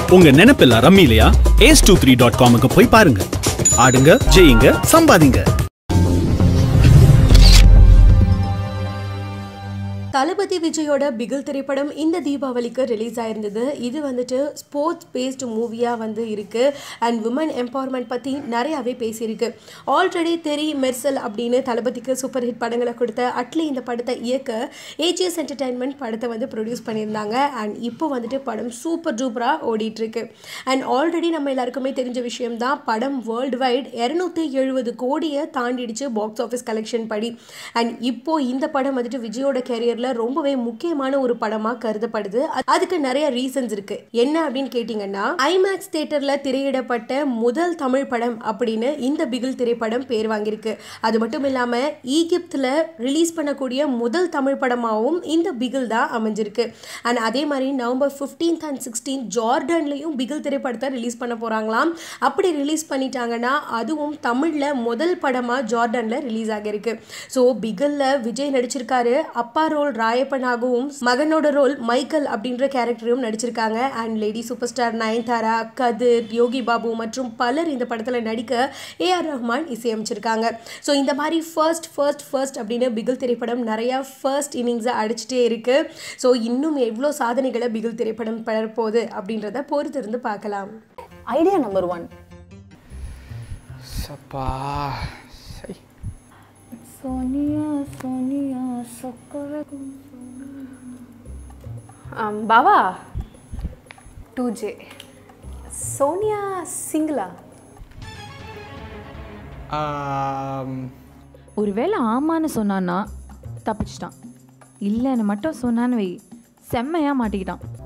உங்க நினைப்பில்ல ரம்மிலையா ஏஸ் டூ த்ரீ டாட் காமுக்கு போய் பாருங்க ஆடுங்க ஜெயிங்க சம்பாதிங்க தளபதி விஜயோட பிகில் திரைப்படம் இந்த தீபாவளிக்கு ரிலீஸ் ஆயிருந்தது இது வந்துட்டு ஸ்போர்ட்ஸ் பேஸ்ட் மூவியாக வந்து இருக்குது அண்ட் விமன் எம்பவர்மெண்ட் பற்றி நிறையாவே பேசியிருக்கு ஆல்ரெடி தெரி மெர்சல் அப்படின்னு தளபதிக்கு சூப்பர் ஹிட் படங்களை கொடுத்த அட்லி இந்த படத்தை இயக்க ஏஜிஎஸ் என்டர்டைன்மெண்ட் படத்தை வந்து ப்ரொடியூஸ் பண்ணியிருந்தாங்க அண்ட் இப்போ வந்துட்டு படம் சூப்பர் டூப்பராக ஓடிட்டுருக்கு அண்ட் ஆல்ரெடி நம்ம எல்லாருக்குமே தெரிஞ்ச விஷயம் தான் படம் வேர்ல்டு வைட் இரநூத்தி எழுபது கோடியை தாண்டிடுச்சு பாக்ஸ் ஆஃபீஸ் கலெக்ஷன் படி அண்ட் இப்போ இந்த படம் வந்துட்டு விஜயோட கேரியரில் ரொம்பவே முக்கியமான ஒரு படமாக கருதப்படுது அ- அதுக்கு நிறைய ரீசன்ஸ் இருக்கு என்ன அப்படின்னு கேட்டிங்கன்னா ஐமேக்ஸ் தேட்டரில் திரையிடப்பட்ட முதல் தமிழ் படம் அப்படின்னு இந்த பிகில் திரைப்படம் பேர் வாங்கியிருக்கு அது மட்டும் இல்லாமல் ஈகிப்தில் ரிலீஸ் பண்ணக்கூடிய முதல் தமிழ் படமாகவும் இந்த பிகில் தான் அமைஞ்சிருக்கு அண்ட் அதே மாதிரி நவம்பர் 15th அண்ட் சிக்ஸ்டீன் ஜார்டன்லையும் பிகில் திரைப்படத்தை ரிலீஸ் பண்ண போகிறாங்களாம் அப்படி ரிலீஸ் பண்ணிட்டாங்கன்னா அதுவும் தமிழில் முதல் படமாக ஜார்டனில் ரிலீஸ் ஆகியிருக்கு ஸோ பிகில்ல விஜய் நடிச்சிருக்காரு அப்பா ரோல் ராயப்பனாகவும் மகனோட ரோல் மைக்கேல் அப்படின்ற கேரக்டரும் நடிச்சிருக்காங்க and lady super star Nayanthara Kathir Yogi Babu மற்றும் பலர் இந்த படத்தில் நடிக்க ஏஆர் ரஹ்மான் இசையமைச்சிருக்காங்க ஸோ இந்த மாதிரி ஃபர்ஸ்ட் ஃபர்ஸ்ட் ஃபர்ஸ்ட் அப்படின்னு பிகில் திரைப்படம் நிறையா ஃபர்ஸ்ட் இன்னிங்ஸை அடிச்சிட்டே இருக்கு ஸோ இன்னும் எவ்வளோ சாதனைகளை பிகில் திரைப்படம் பெறப்போகுது அப்படின்றத பொறுத்திருந்து பார்க்கலாம் ஐடியா நம்பர் ஒன் சப்பா சை சோனியா சோனியா சொக்கரகும் பாவா டூ ஜே சோனியா சிங்கிளா ஆம், ஒருவேளை ஆமான்னு சொன்னான்னா தப்பிச்சிட்டான் இல்லைன்னு மட்டும் சொன்னான்னு வை செம்மையாக மாட்டிக்கிட்டான்